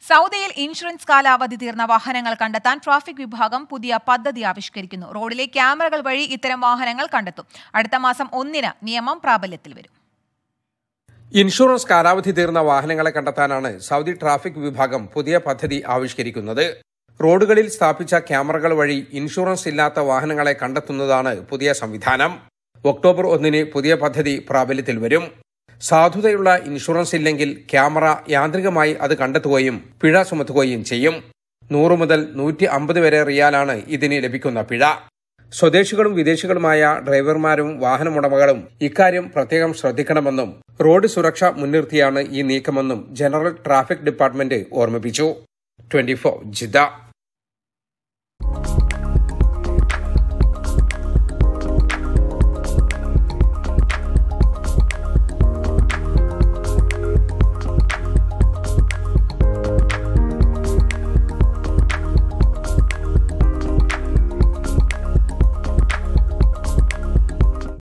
സൗദിയിൽ ഇൻഷുറൻസ് കാലാവധി തീർന്ന വാഹനങ്ങൾ കണ്ടെത്താൻ ട്രാഫിക് വിഭാഗം പുതിയ പദ്ധതി ആവിഷ്കരിക്കുന്നു റോഡിലെ ക്യാമറകൾ വഴി ഇത്തരം വാഹനങ്ങൾ കണ്ടെത്തും അടുത്ത മാസം ഒന്നിന് നിയമം പ്രാബല്യത്തിൽ വരും ഇൻഷുറൻസ് കാലാവധി തീർന്ന വാഹനങ്ങളെ കണ്ടെത്താനാണ് സൗദി ട്രാഫിക് വിഭാഗം പുതിയ പദ്ധതി ആവിഷ്കരിക്കുന്നത് റോഡുകളിൽ സ്ഥാപിച്ച ക്യാമറകൾ വഴി ഇൻഷുറൻസ് ഇല്ലാത്ത വാഹനങ്ങളെ കണ്ടെത്തുന്നതാണ് പുതിയ സംവിധാനം ഒക്ടോബർ ഒന്നിന് പുതിയ പദ്ധതി പ്രാബല്യത്തിൽ വരും സാധുതയുള്ള ഇൻഷുറൻസ് ഇല്ലെങ്കിൽ ക്യാമറ യാന്ത്രികമായി അത് കണ്ടെത്തുകയും പിഴ ചുമത്തുകയും ചെയ്യും നൂറ് മുതൽ നൂറ്റി അമ്പത് വരെ റിയാലാണ് ഇതിന് ലഭിക്കുന്ന പിഴ സ്വദേശികളും വിദേശികളുമായ ഡ്രൈവർമാരും വാഹനമുടമകളും ഇക്കാര്യം പ്രത്യേകം ശ്രദ്ധിക്കണമെന്നും റോഡ് സുരക്ഷ മുൻനിർത്തിയാണ് ഈ നീക്കമെന്നും ജനറൽ ട്രാഫിക് ഡിപ്പാർട്ട്മെന്റ് ഓർമ്മിപ്പിച്ചു ട്വന്റി ജിദ്ദ